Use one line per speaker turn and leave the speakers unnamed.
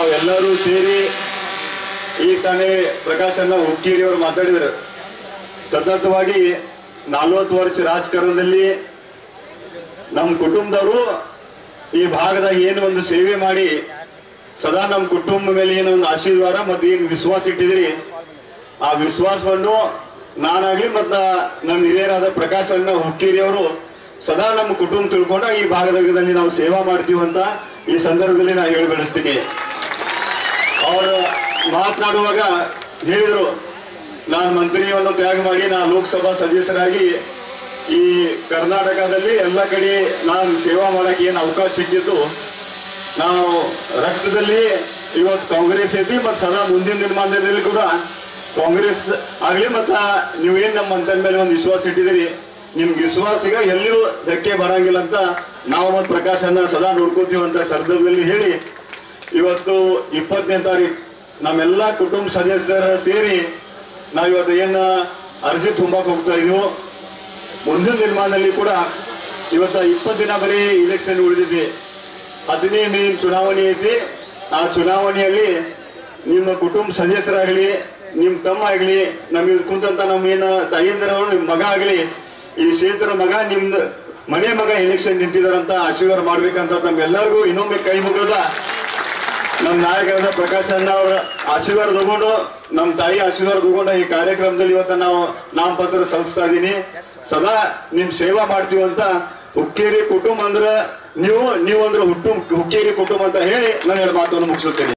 ನಾವೆಲ್ಲರೂ ಸೇರಿ ಈಗ ತಾನೇ ಪ್ರಕಾಶ್ ಅಣ್ಣ ಹುಕ್ಕೇರಿ ಅವರು ಮಾತಾಡಿದರು ಸತತವಾಗಿ ನಲ್ವತ್ತು ವರ್ಷ ರಾಜಕಾರಣದಲ್ಲಿ ನಮ್ಮ ಕುಟುಂಬದವರು ಈ ಭಾಗದಾಗ ಏನು ಒಂದು ಸೇವೆ ಮಾಡಿ ಸದಾ ನಮ್ಮ ಕುಟುಂಬ ಮೇಲೆ ಏನೋ ಒಂದು ಆಶೀರ್ವಾದ ಮತ್ತು ಏನು ವಿಶ್ವಾಸ ಇಟ್ಟಿದಿರಿ ಆ ವಿಶ್ವಾಸವನ್ನು ನಾನಾಗ್ಲಿ ಮತ್ತ ನಮ್ಮ ಹಿರಿಯರಾದ ಪ್ರಕಾಶ್ ಅಣ್ಣ ಹುಕ್ಕೇರಿ ಅವರು ಸದಾ ನಮ್ಮ ಕುಟುಂಬ ತಿಳ್ಕೊಂಡ ಈ ಭಾಗದಲ್ಲಿ ನಾವು ಸೇವಾ ಮಾಡ್ತೀವಂತ ಈ ಸಂದರ್ಭದಲ್ಲಿ ನಾನು ಹೇಳಿ ಬೆಳೆಸ್ತೀನಿ ಅವರು ಮಾತನಾಡುವಾಗ ಹೇಳಿದರು ನಾನು ಮಂತ್ರಿಯನ್ನು ತ್ಯಾಗ ಮಾಡಿ ನಾನು ಲೋಕಸಭಾ ಸದಸ್ಯರಾಗಿ ಈ ಕರ್ನಾಟಕದಲ್ಲಿ ಎಲ್ಲ ಕಡೆ ನಾನು ಸೇವಾ ಮಾಡಕ್ಕೆ ಏನು ಅವಕಾಶ ಸಿಕ್ಕಿತ್ತು ನಾವು ರಕ್ತದಲ್ಲಿ ಇವತ್ತು ಕಾಂಗ್ರೆಸ್ ಐತಿ ಮತ್ತು ಸದಾ ಮುಂದಿನ ನಿರ್ಮಾಣದಲ್ಲಿ ಕೂಡ ಕಾಂಗ್ರೆಸ್ ಆಗಲಿ ಮತ್ತು ನೀವೇನು ನಮ್ಮ ಮಂತನ ಮೇಲೆ ಒಂದು ವಿಶ್ವಾಸ ಇಟ್ಟಿದ್ದೀರಿ ನಿಮ್ಗೆ ವಿಶ್ವಾಸಿಗ ಎಲ್ಲಿಯೂ ಧಕ್ಕೆ ಬರಂಗಿಲ್ಲ ಅಂತ ನಾವು ಮತ್ತು ಪ್ರಕಾಶ್ ಅನ್ನ ಸದಾ ನೋಡ್ಕೋತೀವಿ ಅಂತ ಸಂದರ್ಭದಲ್ಲಿ ಹೇಳಿ ಇವತ್ತು ಇಪ್ಪತ್ತನೇ ತಾರೀಕು ನಮ್ಮೆಲ್ಲ ಕುಟುಂಬ ಸದಸ್ಯರ ಸೇರಿ ನಾವು ಇವತ್ತು ಏನ ಅರ್ಜಿ ತುಂಬಾಕ್ ಹೋಗ್ತಾ ಇದೀವಿ ಮುಂದಿನ ನಿರ್ಮಾಣದಲ್ಲಿ ಕೂಡ ಇವತ್ತ ಇಪ್ಪತ್ತು ದಿನ ಬರೀ ಇಲೆಕ್ಷನ್ ಉಳಿದಿದೆ ಹದಿನೈದು ಮೇನ್ ಚುನಾವಣೆ ಐತಿ ಆ ಚುನಾವಣೆಯಲ್ಲಿ ನಿಮ್ಮ ಕುಟುಂಬ ಸದಸ್ಯರಾಗಲಿ ನಿಮ್ಮ ತಮ್ಮ ಆಗಲಿ ನಮಗೆ ಕುಂತಂತ ನಮ್ಮ ಏನ ತಾಯಿಯಂದಿರವರು ನಿಮ್ಮ ಮಗ ಆಗಲಿ ಈ ಕ್ಷೇತ್ರ ಮಗ ನಿಮ್ದು ಮನೆ ಮಗ ಎಲೆಕ್ಷನ್ ನಿಂತಿದಾರಂತ ಆಶೀರ್ವಾದ ಮಾಡ್ಬೇಕಂತ ನಮ್ಗೆಲ್ಲರಿಗೂ ಇನ್ನೊಮ್ಮೆ ಕೈ ಮುಗಿದ ನಮ್ಮ ನಾಯಕರಾದ ಪ್ರಕಾಶ್ ಅಣ್ಣ ಅವರ ಆಶೀರ್ವಾದ ತಗೊಂಡು ನಮ್ಮ ತಾಯಿ ಆಶೀರ್ವಾದ ತಗೊಂಡು ಈ ಕಾರ್ಯಕ್ರಮದಲ್ಲಿ ಇವತ್ತ ನಾವು ನಾಮಪತ್ರ ಸಲ್ಲಿಸ್ತಾ ಇದೀನಿ ಸದಾ ನಿಮ್ ಸೇವಾ ಮಾಡ್ತೀವಿ ಅಂತ ಹುಕ್ಕೇರಿ ಕುಟುಂಬ ಅಂದ್ರೆ ನೀವು ನೀವು ಅಂದ್ರೆ ಹುಟ್ಟು ಹುಕ್ಕೇರಿ ಕುಟುಂಬ ಅಂತ ಹೇಳಿ ನಾನು ಎರಡು ಮಾತನ್ನು ಮುಗಿಸುತ್ತೇನೆ